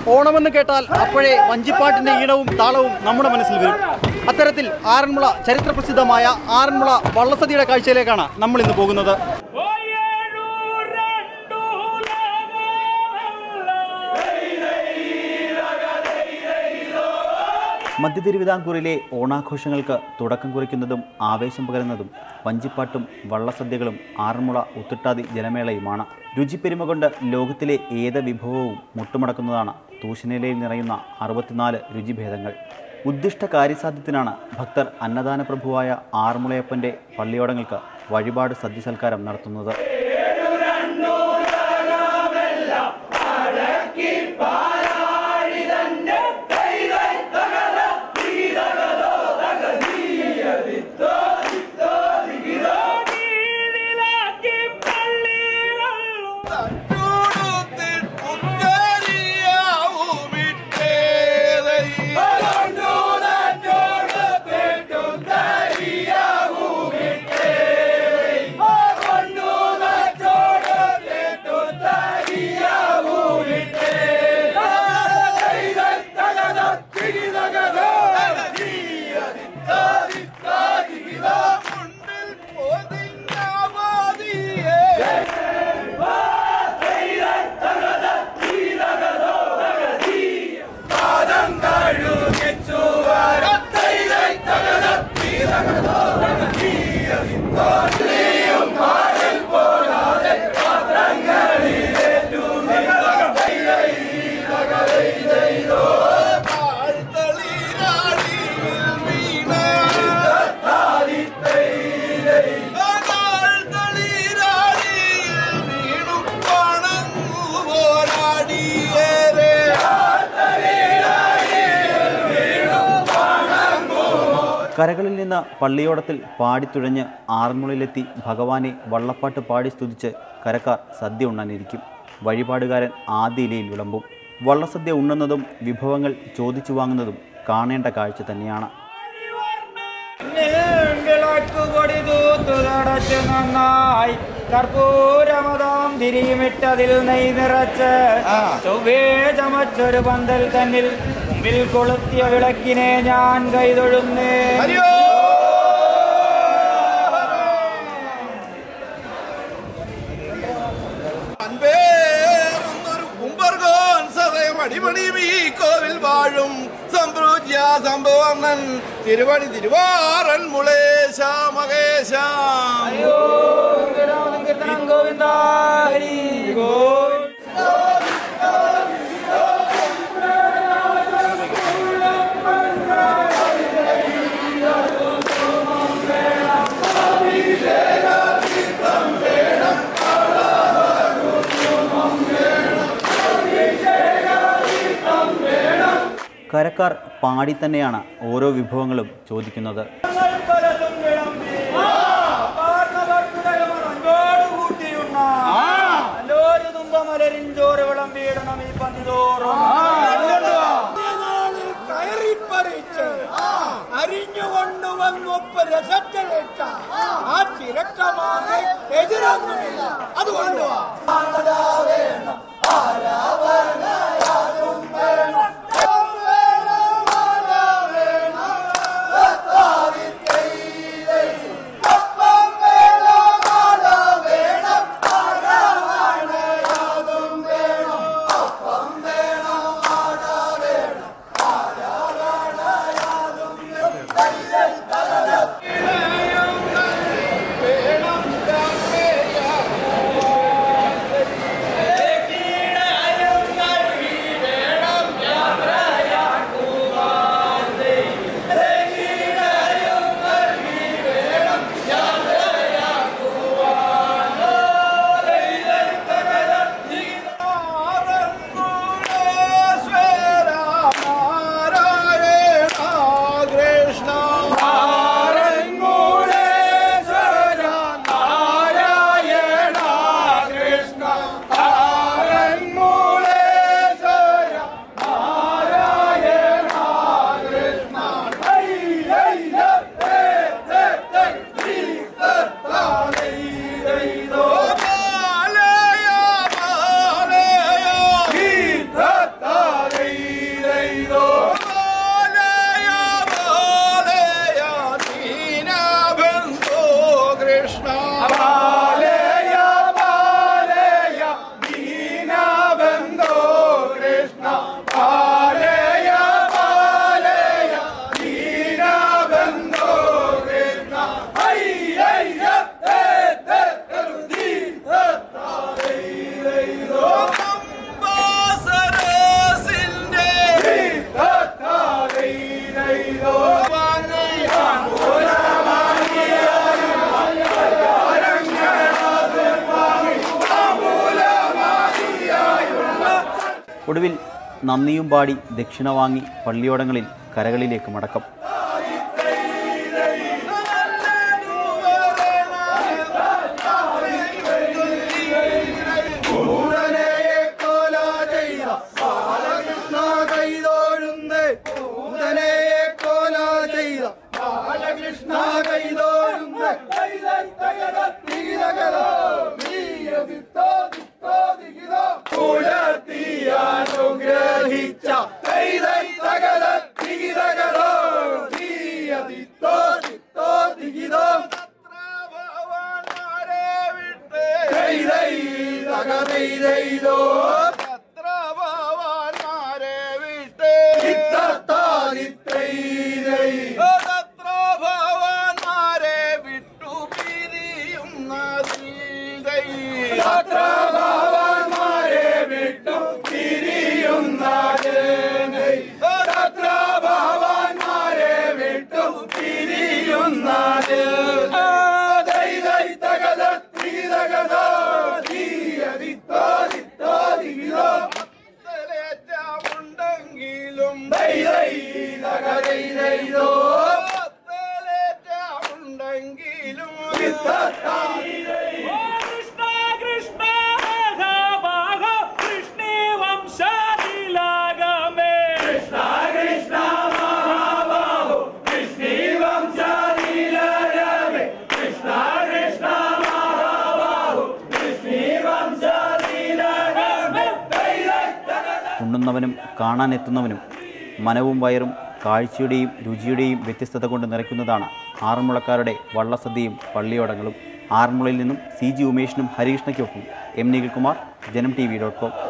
ഓണമെന്ന് കേട്ടാൽ അപ്പോഴേ വഞ്ചിപ്പാട്ടിന്റെ ഈണവും താളവും നമ്മുടെ മനസ്സിൽ വരും അത്തരത്തിൽ ആറന്മുള ചരിത്രപ്രസിദ്ധമായ ആറന്മുള വള്ളസദ്യയുടെ കാഴ്ചയിലേക്കാണ് നമ്മൾ ഇന്ന് പോകുന്നത് മധ്യ തിരുവിതാംകൂറിലെ ഓണാഘോഷങ്ങൾക്ക് തുടക്കം കുറിക്കുന്നതും ആവേശം പകരുന്നതും വഞ്ചിപ്പാട്ടും വള്ളസദ്യകളും ആറന്മുള ഉത്തിട്ടാതി ജലമേളയുമാണ് രുചിപ്പെരുമ കൊണ്ട് ലോകത്തിലെ ഏത് വിഭവവും മുട്ടുമടക്കുന്നതാണ് തൂശനിലയിൽ നിറയുന്ന അറുപത്തിനാല് രുചിഭേദങ്ങൾ ഉദ്ദിഷ്ട കാര്യസാധ്യത്തിനാണ് ഭക്തർ അന്നദാന പ്രഭുവായ ആറന്മുളയപ്പൻ്റെ പള്ളിയോടങ്ങൾക്ക് വഴിപാട് സദ്യ സൽക്കാരം നടത്തുന്നത് കരകളിൽ നിന്ന് പള്ളിയോടത്തിൽ പാടിത്തുഴഞ്ഞ് ആറന്മുളയിലെത്തി ഭഗവാനെ വള്ളപ്പാട്ട് പാടി സ്തുതിച്ച് കരക്കാർ സദ്യ ഉണ്ണാനിരിക്കും വഴിപാടുകാരൻ ആദ്യ ഇലയിൽ വിളമ്പും വള്ളസദ്യ ഉണ്ണുന്നതും വിഭവങ്ങൾ ചോദിച്ചു വാങ്ങുന്നതും കാണേണ്ട കാഴ്ച തന്നെയാണ് വിളക്കുപൊടി തൂത്തുതടച്ച് നന്നായി കർപ്പൂരമതാം തിരിയുമിട്ടതിൽ നെയ് നിറച്ച് ചൊവ്വേ ചമച്ചൊരു പന്തൽ തന്നിൽ മുമ്പിൽ കൊളുത്തിയ വിളക്കിനെ ഞാൻ കൈതൊഴുന്നേ അൻപേറുന്നൊരു കുമ്പർകോൻ സദയം അടിപണിയും ഈ കോവിൽ വാഴും സംപ്രൂജ്യ സംഭവർണ്ണൻ തിരുവടി തിരുവാറൻ മുളേശ മകേശ ഗോവിന്ദ ഹരി ഗോവിന്ദ കരക്കാർ പാടി തന്നെയാണ് ഓരോ വിഭവങ്ങളും ചോദിക്കുന്നത് പലതും വിളമ്പി പാർന്നവർക്കുടയമറഞ്ചോട് കൂട്ടിയുണ്ണാം നല്ലൊരു തുമ്പമലരിഞ്ചോറ് വിളമ്പിയിടണം ഈ പന്തിതോറും കയറിപ്പറിച്ച് അരിഞ്ഞുകൊണ്ടുവന്നൊപ്പ് രസത്തിലിട്ട ആ തിരക്കമാകെ എതിരൊന്നുമില്ല അതുകൊണ്ട് ും ഒടുവിൽ നന്ദിയും പാടി ദക്ഷിണ വാങ്ങി പള്ളിയോടങ്ങളിൽ കരകളിലേക്ക് മടക്കം ഉണ്ടെങ്കിലും ഉണ്ടെങ്കിലും കൃഷ്ണ കൃഷ്ണ മഹാഭാഗ കൃഷ്ണേ വംശാതിലാഗമേ കൃഷ്ണ കൃഷ്ണ മഹാഭാഗോ കൃഷ്ണേ വംശാതിലാഗമേ കൃഷ്ണ കൃഷ്ണ മഹാഭാഗോ കൃഷ്ണേ വംശാതിലാഗമേ ഉണ്ണുന്നവനും കാണാനെത്തുന്നവനും മനവും വയറും കാഴ്ചയുടെയും രുചിയുടെയും വ്യത്യസ്തത കൊണ്ട് നിറയ്ക്കുന്നതാണ് ആറന്മുളക്കാരുടെ വള്ളസദ്യയും പള്ളിയോടങ്ങളും ആറന്മുളയിൽ നിന്നും സി ജി ഉമേഷിനും ഹരീഷ്ണയ്ക്കൊപ്പം M Nikhilkumar Janam T V dot com